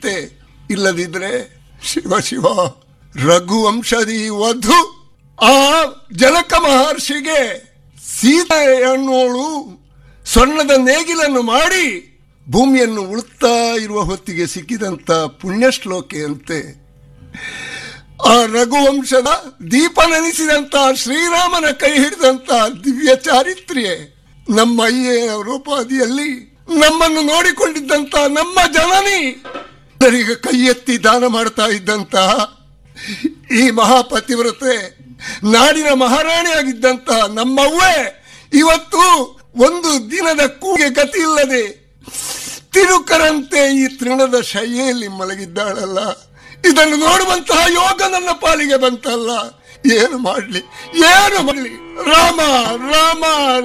ಸಿಕ್ಕಿದಂತೆ ಇಲ್ಲದಿದ್ರೆ ಶಿವ ಶಿವ ರಘುವಂಶದಿ ವಧು ಆ ಜನಕ ಮಹರ್ಷಿಗೆ ಸೀತೆ ಅನ್ನೋಳು ಸ್ವರ್ಣದ ನೇಗಿಲನ್ನು ಮಾಡಿ ಭೂಮಿಯನ್ನು ಉಳುತ್ತಾ ಇರುವ ಹೊತ್ತಿಗೆ ಸಿಕ್ಕಿದಂತ ಪುಣ್ಯ ಶ್ಲೋಕೆಯಂತೆ ಆ ರಘುವಂಶದ ದೀಪ ನೆನೆಸಿದಂತ ಶ್ರೀರಾಮನ ಕೈ ಹಿಡಿದಂತ ದಿವ್ಯ ಚಾರಿತ್ರ್ಯ ನಮ್ಮ ಅಯ್ಯ ರೂಪಾದಿಯಲ್ಲಿ ನಮ್ಮನ್ನು ನೋಡಿಕೊಂಡಿದ್ದಂತ ನಮ್ಮ ಜನನಿ ಈಗ ಕೈ ಎತ್ತಿ ದಾನ ಮಾಡ್ತಾ ಇದ್ದಂತ ಈ ಮಹಾಪತಿವ್ರತೆ ನಾಡಿನ ಮಹಾರಾಣಿಯಾಗಿದ್ದಂತ ನಮ್ಮವ್ವೇ ಇವತ್ತು ಒಂದು ದಿನದ ಕೂಗೆ ಗತಿ ಇಲ್ಲದೆ ತಿರುಕರಂತೆ ಈ ತೃಣದ ಶಯ್ಯೆಯಲ್ಲಿ ಮಲಗಿದ್ದಾಳಲ್ಲ ಇದನ್ನು ನೋಡುವಂತಹ ಯೋಗ ನನ್ನ ಪಾಲಿಗೆ ಬಂತಲ್ಲ ಏನು ಮಾಡ್ಲಿ ಏನು ಮಾಡ್ಲಿ ರಾಮ ರಾಮ